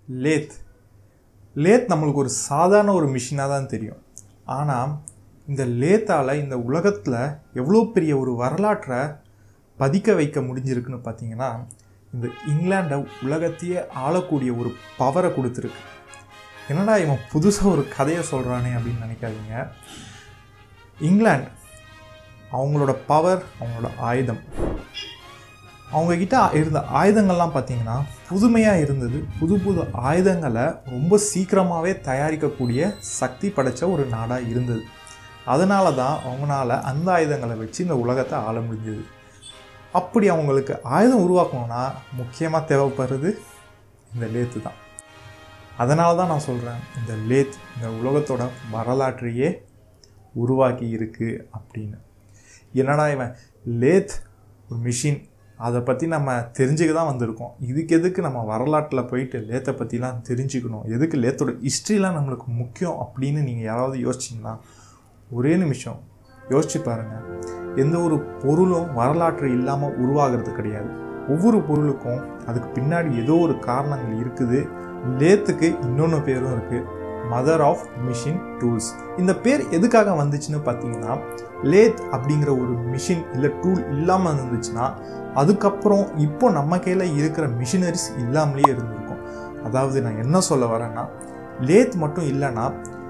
lathe lathe நம்மளுக்கு ஒரு சாதாரண ஒரு மிஷினாக தான் தெரியும் ஆனால் இந்த லேத்தால் இந்த உலகத்தில் எவ்வளோ பெரிய ஒரு வரலாற்றை பதிக்க வைக்க முடிஞ்சிருக்குன்னு பார்த்தீங்கன்னா இந்த இங்கிலாண்டை உலகத்தையே ஆளக்கூடிய ஒரு பவரை கொடுத்துருக்கு என்னடா இவன் புதுசாக ஒரு கதையை சொல்கிறானே அப்படின்னு நினைக்காதீங்க இங்கிலாந்து அவங்களோட பவர் அவங்களோட ஆயுதம் அவங்கக்கிட்ட இருந்த ஆயுதங்கள்லாம் பார்த்தீங்கன்னா புதுமையாக இருந்தது புது புது ஆயுதங்களை ரொம்ப சீக்கிரமாகவே தயாரிக்கக்கூடிய சக்தி படைத்த ஒரு நாடாக இருந்தது அதனால தான் அவங்களால அந்த ஆயுதங்களை வச்சு இந்த உலகத்தை ஆள முடிஞ்சது அப்படி அவங்களுக்கு ஆயுதம் உருவாக்கணும்னா முக்கியமாக தேவைப்படுறது இந்த லேத்து தான் அதனால தான் நான் சொல்கிறேன் இந்த லேத் இந்த உலகத்தோட வரலாற்றையே உருவாக்கி இருக்கு அப்படின்னு என்னடா இவன் லேத் ஒரு மிஷின் அதை பற்றி நம்ம தெரிஞ்சுக்க தான் வந்திருக்கோம் இதுக்கு எதுக்கு நம்ம வரலாற்றில் போயிட்டு லேத்தை பற்றிலாம் தெரிஞ்சுக்கணும் எதுக்கு லேத்தோட ஹிஸ்ட்ரிலாம் நம்மளுக்கு முக்கியம் அப்படின்னு நீங்கள் யாராவது யோசிச்சிங்கன்னா ஒரே நிமிஷம் யோசிச்சு பாருங்கள் எந்த ஒரு பொருளும் வரலாற்று இல்லாமல் உருவாகிறது கிடையாது ஒவ்வொரு பொருளுக்கும் அதுக்கு பின்னாடி ஏதோ ஒரு காரணங்கள் இருக்குது லேத்துக்கு இன்னொன்று பேரும் இருக்குது மதர் ஆஃப் மிஷின் டூல்ஸ் இந்த பேர் எதுக்காக வந்துச்சுன்னு பார்த்தீங்கன்னா லேத் அப்படிங்கிற ஒரு மிஷின் இல்லை டூல் இல்லாமல் இருந்துச்சுன்னா அதுக்கப்புறம் இப்போ நம்ம கையில் இருக்கிற மிஷினரிஸ் இல்லாமலே இருந்திருக்கும் அதாவது நான் என்ன சொல்ல வரேன்னா லேத் மட்டும் இல்லைன்னா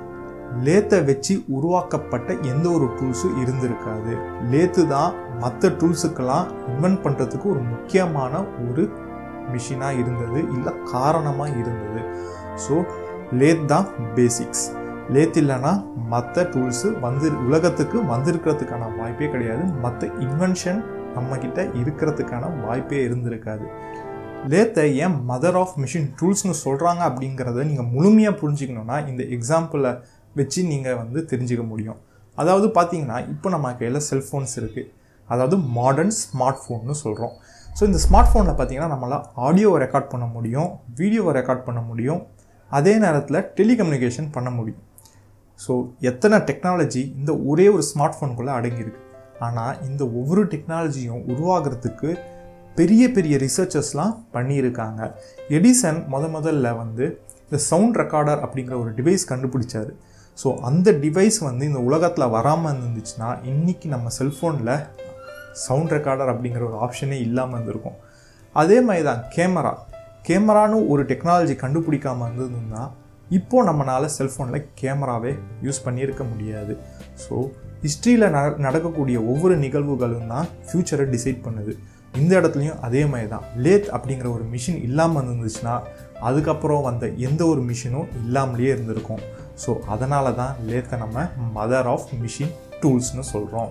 லேத்தை வச்சு உருவாக்கப்பட்ட எந்த ஒரு டூல்ஸும் இருந்திருக்காது லேத்து தான் மற்ற டூல்ஸுக்கெல்லாம் இன்வென்ட் பண்ணுறதுக்கு ஒரு முக்கியமான ஒரு மிஷினாக இருந்தது இல்லை காரணமாக இருந்தது ஸோ லேத் தான் பேசிக்ஸ் லேத் இல்லைன்னா மற்ற டூல்ஸு வந்து உலகத்துக்கு வந்திருக்கிறதுக்கான வாய்ப்பே கிடையாது மற்ற இன்வென்ஷன் நம்மக்கிட்ட இருக்கிறதுக்கான வாய்ப்பே இருந்திருக்காது லேத்தை ஏன் மதர் ஆஃப் மிஷின் டூல்ஸ்னு சொல்கிறாங்க அப்படிங்கிறத நீங்கள் முழுமையாக புரிஞ்சுக்கணுன்னா இந்த எக்ஸாம்பிளை வச்சு நீங்கள் வந்து தெரிஞ்சுக்க முடியும் அதாவது பார்த்தீங்கன்னா இப்போ நம்ம கையில் செல்ஃபோன்ஸ் இருக்குது அதாவது மாடர்ன் ஸ்மார்ட் ஃபோன்னு சொல்கிறோம் ஸோ இந்த ஸ்மார்ட் ஃபோனில் பார்த்தீங்கன்னா நம்மளால் ஆடியோவை ரெக்கார்ட் பண்ண முடியும் வீடியோவை ரெக்கார்ட் பண்ண முடியும் அதே நேரத்தில் டெலிகம்யூனிகேஷன் பண்ண முடியும் ஸோ எத்தனை டெக்னாலஜி இந்த ஒரே ஒரு ஸ்மார்ட் ஃபோனுக்குள்ளே அடங்கியிருக்கு ஆனால் இந்த ஒவ்வொரு டெக்னாலஜியும் உருவாகிறதுக்கு பெரிய பெரிய ரிசர்ச்சர்ஸ்லாம் பண்ணியிருக்காங்க எடிசன் முத முதல்ல வந்து இந்த சவுண்ட் ரெக்கார்டர் அப்படிங்கிற ஒரு டிவைஸ் கண்டுபிடிச்சாரு ஸோ அந்த டிவைஸ் வந்து இந்த உலகத்தில் வராமல் இருந்துச்சுன்னா இன்றைக்கி நம்ம செல்ஃபோனில் சவுண்ட் ரெக்கார்டர் அப்படிங்கிற ஒரு ஆப்ஷனே இல்லாமல் இருந்திருக்கும் அதே மாதிரி தான் கேமரா கேமரான்னு ஒரு டெக்னாலஜி கண்டுபிடிக்காமல் இருந்ததுன்னா இப்போது நம்மளால் செல்ஃபோனில் கேமராவே யூஸ் பண்ணியிருக்க முடியாது ஸோ ஹிஸ்ட்ரியில் நட நடக்கக்கூடிய ஒவ்வொரு நிகழ்வுகளும் தான் ஃப்யூச்சரை டிசைட் பண்ணுது இந்த இடத்துலையும் அதே மாதிரி தான் லேத் அப்படிங்கிற ஒரு மிஷின் இல்லாமல் இருந்துச்சுன்னா அதுக்கப்புறம் வந்த எந்த ஒரு மிஷினும் இல்லாமலேயே இருந்திருக்கும் ஸோ அதனால தான் லேத்தை நம்ம மதர் ஆஃப் மிஷின் டூல்ஸ்னு சொல்கிறோம்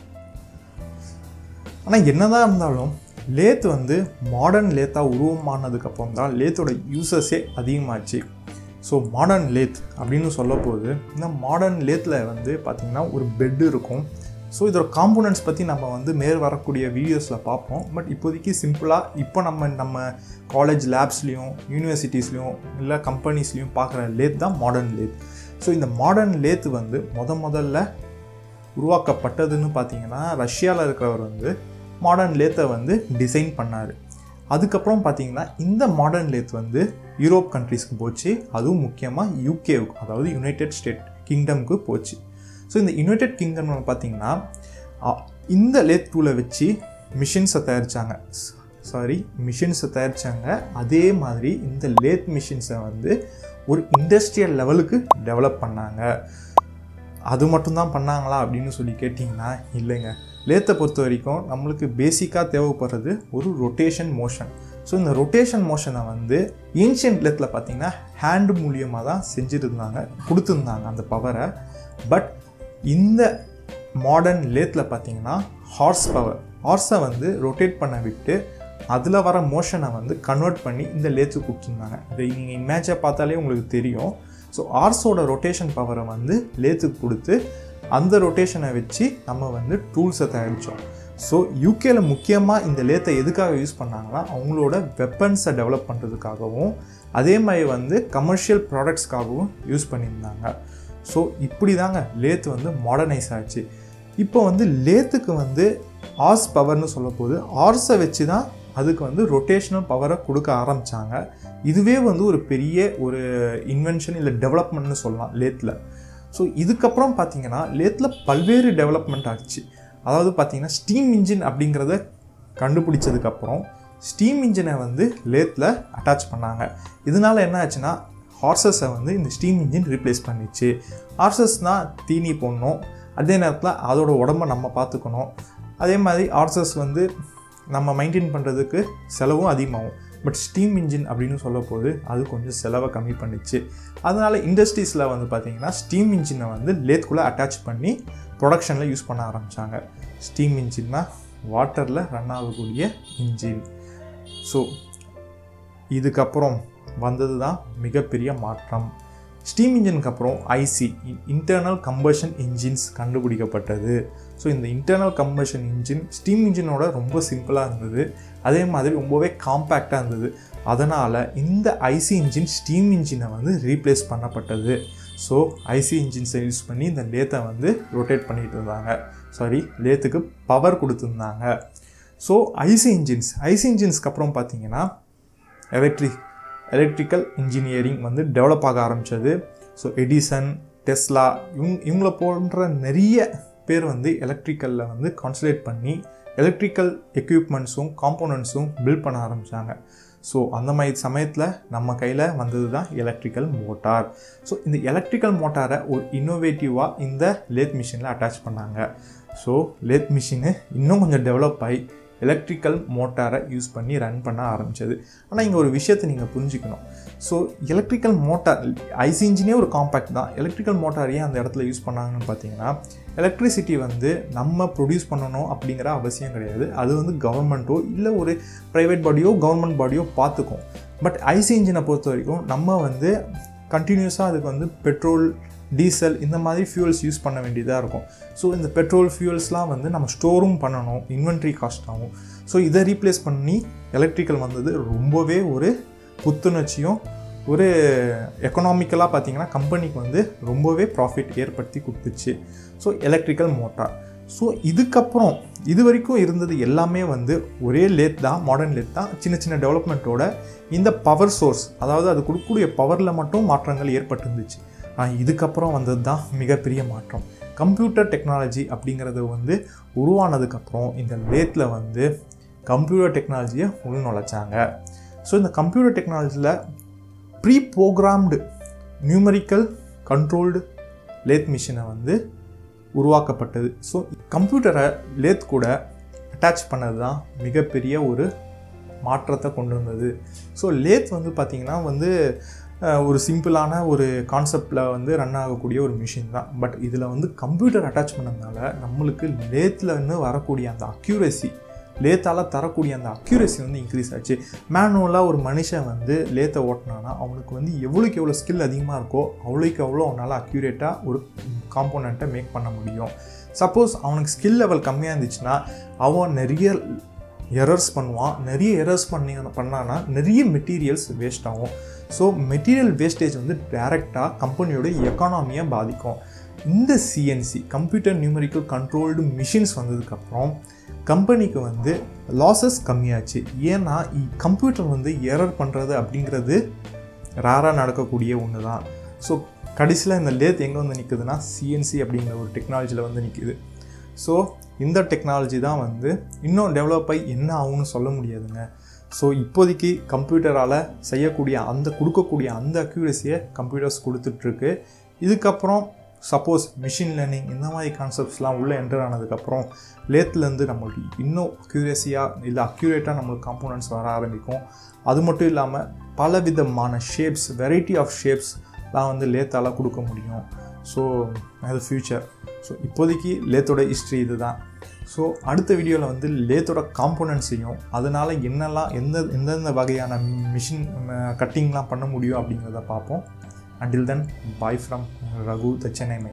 ஆனால் என்னதான் இருந்தாலும் லேத் வந்து மாடர்ன் லேத்தாக உருவமானதுக்கப்புறம் தான் லேத்தோட யூசஸே அதிகமாச்சு ஸோ மாடர்ன் லேத் அப்படின்னு சொல்ல போது இந்த மாடர்ன் லேத்தில் வந்து பார்த்திங்கன்னா ஒரு பெட்டு இருக்கும் ஸோ இதோட காம்போனன்ட்ஸ் பற்றி நம்ம வந்து மேல் வரக்கூடிய வீடியோஸில் பார்ப்போம் பட் இப்போதைக்கு சிம்பிளாக இப்போ நம்ம நம்ம காலேஜ் லேப்ஸ்லேயும் யூனிவர்சிட்டிஸ்லேயும் இல்லை கம்பெனிஸ்லேயும் பார்க்குற லேத் தான் மாடர்ன் லேத் ஸோ இந்த மாடர்ன் லேத் வந்து முத முதல்ல உருவாக்கப்பட்டதுன்னு பார்த்தீங்கன்னா ரஷ்யாவில் இருக்கிறவர் வந்து மாடர்ன் லேத்தை வந்து டிசைன் பண்ணார் அதுக்கப்புறம் பார்த்தீங்கன்னா இந்த மாடர்ன் லேத் வந்து யூரோப் கண்ட்ரீஸ்க்கு போச்சு அதுவும் முக்கியமாக யூகேவுக்கு அதாவது யுனைடெட் ஸ்டேட் கிங்டம்க்கு போச்சு ஸோ இந்த யுனைடெட் கிங்டம் பார்த்தீங்கன்னா இந்த லேத் டூலை வச்சு மிஷின்ஸை தயாரித்தாங்க சாரி மிஷின்ஸை தயாரித்தாங்க அதே மாதிரி இந்த லேத் மிஷின்ஸை வந்து ஒரு இண்டஸ்ட்ரியல் லெவலுக்கு டெவலப் பண்ணாங்க அது மட்டும்தான் பண்ணாங்களா அப்படின்னு சொல்லி கேட்டிங்கன்னா இல்லைங்க லேத்தை பொறுத்த வரைக்கும் நம்மளுக்கு பேசிக்காக தேவைப்படுறது ஒரு ரொட்டேஷன் மோஷன் ஸோ இந்த ரொட்டேஷன் மோஷனை வந்து ஏன்ஷியன்ட் லேத்தில் பார்த்தீங்கன்னா ஹேண்டு மூலியமாக தான் செஞ்சுருந்தாங்க கொடுத்துருந்தாங்க அந்த பவரை பட் இந்த மாடர்ன் லேத்தில் பார்த்தீங்கன்னா ஹார்ஸ் பவர் ஹார்ஸை வந்து ரொட்டேட் பண்ண விட்டு அதில் வர மோஷனை வந்து கன்வெர்ட் பண்ணி இந்த லேத்து கொடுத்துருந்தாங்க இதை நீங்கள் இமேஜை பார்த்தாலே உங்களுக்கு தெரியும் ஸோ ஆர்ஸோட ரொட்டேஷன் பவரை வந்து லேத்துக்கு கொடுத்து அந்த ரொட்டேஷனை வச்சு நம்ம வந்து டூல்ஸை தயாரித்தோம் ஸோ யூகேல முக்கியமாக இந்த லேத்தை எதுக்காக யூஸ் பண்ணாங்கன்னா அவங்களோட வெப்பன்ஸை டெவலப் பண்ணுறதுக்காகவும் அதே மாதிரி வந்து கமர்ஷியல் ப்ராடக்ட்ஸ்க்காகவும் யூஸ் பண்ணியிருந்தாங்க ஸோ இப்படி தாங்க லேத் வந்து மாடர்னைஸ் ஆச்சு இப்போ வந்து லேத்துக்கு வந்து ஆர்ஸ் பவர்னு சொல்ல போது ஆர்ஸை வச்சு தான் அதுக்கு வந்து ரொட்டேஷனல் பவரை கொடுக்க ஆரம்பித்தாங்க இதுவே வந்து ஒரு பெரிய ஒரு இன்வென்ஷன் இல்லை டெவலப்மெண்ட்னு சொல்லலாம் லேத்தில் ஸோ இதுக்கப்புறம் பார்த்தீங்கன்னா லேத்தில் பல்வேறு டெவலப்மெண்ட் ஆச்சு அதாவது பார்த்தீங்கன்னா ஸ்டீம் இன்ஜின் அப்படிங்கிறத கண்டுபிடிச்சதுக்கப்புறம் ஸ்டீம் இன்ஜினை வந்து லேத்தில் அட்டாச் பண்ணாங்க இதனால என்ன ஆச்சுன்னா ஹார்சஸை வந்து இந்த ஸ்டீம் இன்ஜின் ரீப்ளேஸ் பண்ணிச்சு ஹார்சஸ்னால் தீனி போடணும் அதே நேரத்தில் அதோட உடம்ப நம்ம பார்த்துக்கணும் அதே மாதிரி ஹார்சஸ் வந்து நம்ம மெயின்டைன் பண்ணுறதுக்கு செலவும் அதிகமாகும் பட் ஸ்டீம் இன்ஜின் அப்படின்னு சொல்ல போது அது கொஞ்சம் செலவை கம்மி பண்ணிச்சு அதனால் இண்டஸ்ட்ரீஸில் வந்து பார்த்திங்கன்னா ஸ்டீம் இன்ஜினை வந்து லேத்குள்ளே அட்டாச் பண்ணி ப்ரொடக்ஷனில் யூஸ் பண்ண ஆரம்பித்தாங்க ஸ்டீம் இன்ஜின்னா வாட்டரில் ரன் ஆகக்கூடிய இன்ஜின் ஸோ இதுக்கப்புறம் வந்தது தான் மிகப்பெரிய மாற்றம் ஸ்டீம் இன்ஜினுக்கு அப்புறம் ஐசி இன்டர்னல் கம்பஷன் இன்ஜின்ஸ் கண்டுபிடிக்கப்பட்டது ஸோ இந்த இன்டர்னல் கம்பஷன் இன்ஜின் ஸ்டீம் இன்ஜினோட ரொம்ப சிம்பிளாக இருந்தது அதே மாதிரி ரொம்பவே காம்பேக்டாக இருந்தது அதனால் இந்த ஐசி இன்ஜின் ஸ்டீம் இன்ஜினை வந்து ரீப்ளேஸ் பண்ணப்பட்டது ஸோ ஐசி இன்ஜின்ஸை யூஸ் பண்ணி இந்த லேத்தை வந்து ரொட்டேட் பண்ணிகிட்டு இருந்தாங்க சாரி லேத்துக்கு பவர் கொடுத்துருந்தாங்க ஸோ ஐசி இன்ஜின்ஸ் ஐசி இன்ஜின்ஸ்க்கு அப்புறம் பார்த்தீங்கன்னா எலக்ட்ரிக் எலக்ட்ரிக்கல் இன்ஜினியரிங் வந்து டெவலப் ஆக ஆரம்பித்தது ஸோ எடிசன் டெஸ்லா இவங்க இவங்கள போன்ற நிறைய பேர் வந்து எலக்ட்ரிக்கலில் வந்து கான்சன்ட்ரேட் பண்ணி எலக்ட்ரிக்கல் எக்யூப்மெண்ட்ஸும் காம்போனன்ட்ஸும் பில்ட் பண்ண ஆரம்பித்தாங்க ஸோ அந்த மாதிரி சமயத்தில் நம்ம கையில் வந்தது தான் எலக்ட்ரிக்கல் மோட்டார் ஸோ இந்த எலக்ட்ரிக்கல் மோட்டாரை ஒரு இன்னோவேட்டிவாக இந்த லேத் மிஷினில் அட்டாச் பண்ணாங்க ஸோ லேத் மிஷினு இன்னும் கொஞ்சம் டெவலப் ஆகி எலக்ட்ரிக்கல் மோட்டாரை யூஸ் பண்ணி ரன் பண்ண ஆரம்பித்தது ஆனால் இங்கே ஒரு விஷயத்தை நீங்கள் புரிஞ்சுக்கணும் ஸோ எலக்ட்ரிக்கல் மோட்டார் ஐசி இன்ஜினே ஒரு காம்பேக்ட் தான் எலக்ட்ரிக்கல் மோட்டார் ஏன் அந்த இடத்துல யூஸ் பண்ணாங்கன்னு பார்த்தீங்கன்னா எலக்ட்ரிசிட்டி வந்து நம்ம ப்ரொடியூஸ் பண்ணணும் அப்படிங்கிற அவசியம் கிடையாது அது வந்து கவர்மெண்ட்டோ இல்லை ஒரு ப்ரைவேட் பாடியோ கவர்மெண்ட் பாடியோ பார்த்துக்கும் பட் ஐசி இன்ஜினை பொறுத்த வரைக்கும் நம்ம வந்து கண்டினியூஸாக அதுக்கு வந்து பெட்ரோல் டீசல் இந்த மாதிரி ஃபியூல்ஸ் யூஸ் பண்ண வேண்டியதாக இருக்கும் ஸோ இந்த பெட்ரோல் ஃபியூல்ஸ்லாம் வந்து நம்ம ஸ்டோரும் பண்ணணும் இன்வென்ட்ரி காஸ்ட் ஆகும் ஸோ இதை ரீப்ளேஸ் பண்ணி எலக்ட்ரிக்கல் வந்தது ரொம்பவே ஒரு புத்துணர்ச்சியும் ஒரு எக்கனாமிக்கலாக பார்த்தீங்கன்னா கம்பெனிக்கு வந்து ரொம்பவே ப்ராஃபிட் ஏற்படுத்தி கொடுத்துச்சு ஸோ எலக்ட்ரிக்கல் மோட்டார் ஸோ இதுக்கப்புறம் இது வரைக்கும் இருந்தது எல்லாமே வந்து ஒரே லேத் தான் மாடர்ன் லேத் தான் சின்ன சின்ன டெவலப்மெண்ட்டோட இந்த பவர் சோர்ஸ் அதாவது அது கொடுக்கக்கூடிய பவரில் மட்டும் மாற்றங்கள் ஏற்பட்டுருந்துச்சு ஆனால் இதுக்கப்புறம் வந்தது தான் மிகப்பெரிய மாற்றம் கம்ப்யூட்டர் டெக்னாலஜி அப்படிங்கிறது வந்து உருவானதுக்கப்புறம் இந்த லேத்தில் வந்து கம்ப்யூட்டர் டெக்னாலஜியை உள்நுழைச்சாங்க ஸோ இந்த கம்ப்யூட்டர் டெக்னாலஜியில் pre programmed numerical controlled lathe மிஷினை வந்து உருவாக்கப்பட்டது ஸோ கம்ப்யூட்டரை லேத் கூட அட்டாச் பண்ணது தான் மிகப்பெரிய ஒரு மாற்றத்தை கொண்டு வந்தது ஸோ லேத் வந்து பார்த்திங்கன்னா வந்து ஒரு சிம்பிளான ஒரு கான்செப்டில் வந்து ரன் ஆகக்கூடிய ஒரு மிஷின் தான் பட் இதில் வந்து கம்ப்யூட்டர் அட்டாச் பண்ணதுனால நம்மளுக்கு லேத்துலன்னு வரக்கூடிய அந்த அக்யூரசி லேத்தால் தரக்கூடிய அந்த அக்யூரசி வந்து இன்க்ரீஸ் ஆச்சு மேனுவலாக ஒரு மனுஷன் வந்து லேத்தை ஓட்டினானா அவனுக்கு வந்து எவ்வளோக்கு எவ்வளோ ஸ்கில் அதிகமாக இருக்கோ அவ்வளோக்கு எவ்வளோ அவனால் அக்யூரேட்டாக ஒரு காம்போனண்ட்டை மேக் பண்ண முடியும் சப்போஸ் அவனுக்கு ஸ்கில் லெவல் கம்மியாக இருந்துச்சுன்னா அவன் நிறைய எரர்ஸ் பண்ணுவான் நிறைய எரர்ஸ் பண்ணி பண்ணான்னா நிறைய மெட்டீரியல்ஸ் வேஸ்ட் ஆகும் ஸோ மெட்டீரியல் வேஸ்டேஜ் வந்து டைரெக்டாக கம்பெனியோட எக்கானாமியை பாதிக்கும் இந்த CNC computer numerical controlled machines வந்ததுக்கப்புறம் கம்பெனிக்கு வந்து லாசஸ் கம்மியாச்சு ஏன்னா கம்ப்யூட்டர் வந்து எரர் பண்ணுறது அப்படிங்கிறது ரேராக நடக்கக்கூடிய ஒன்று தான் ஸோ கடைசியில் இந்த லேத் எங்கே வந்து நிற்குதுன்னா சிஎன்சி அப்படிங்கிற ஒரு டெக்னாலஜியில் வந்து நிற்குது ஸோ இந்த டெக்னாலஜி தான் வந்து இன்னும் டெவலப் ஆகி என்ன ஆகும்னு சொல்ல முடியாதுங்க ஸோ இப்போதைக்கு கம்ப்யூட்டரால் செய்யக்கூடிய அந்த கொடுக்கக்கூடிய அந்த அக்யூரஸியை கம்ப்யூட்டர்ஸ் கொடுத்துட்ருக்கு இதுக்கப்புறம் சப்போஸ் மிஷின் லேர்னிங் இந்த மாதிரி கான்செப்ட்ஸ்லாம் உள்ளே என்டர் ஆனதுக்கப்புறம் லேத்துலேருந்து நம்மளுக்கு இன்னும் அக்யூரஸியாக இல்லை அக்யூரேட்டாக நம்மளுக்கு காம்போனன்ட்ஸ் வர ஆரம்பிக்கும் அது மட்டும் இல்லாமல் பல விதமான ஷேப்ஸ் வெரைட்டி ஆஃப் ஷேப்ஸ்லாம் வந்து லேத்தால் கொடுக்க முடியும் ஸோ அது ஃப்யூச்சர் ஸோ இப்போதைக்கு லேத்தோட ஹிஸ்ட்ரி இது தான் ஸோ அடுத்த வீடியோவில் வந்து லேத்தோட காம்போனன்ட்ஸையும் அதனால் என்னெல்லாம் எந்த எந்தெந்த வகையான மிஷின் கட்டிங்லாம் பண்ண முடியும் அப்படிங்கிறத பார்ப்போம் until then bye from Raghu the Chennai